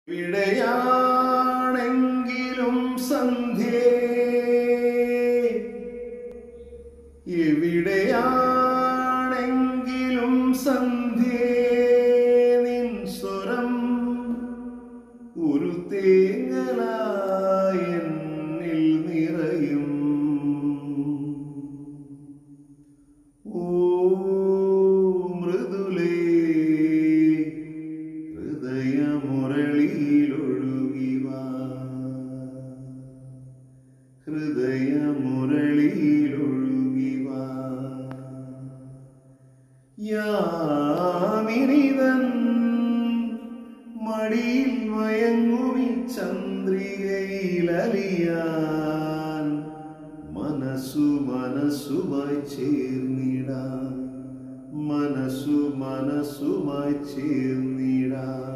എവിടെയാണെങ്കിലും സന്ധ്യേ എവിടെയാണെങ്കിലും സന്ധ്യേ നിൻ സ്വരം ഒരു തേങ്ങലായി എന്നിൽ നിറയും ഓ മൃദുലേ ഹൃദയമുരളിയിലൊഴുകിവാ ഹൃദയമുരളിയിലൊഴുകിവാ യാമിനിതൻ മടിയിൽ മയങ്ങുമി ചന്ദ്രികയിലലിയാൻ മനസ്സു മനസ്സുമായി ചേർന്നിടാൻ മനസ്സു മനസ്സുമായി ചേർന്നിടാൻ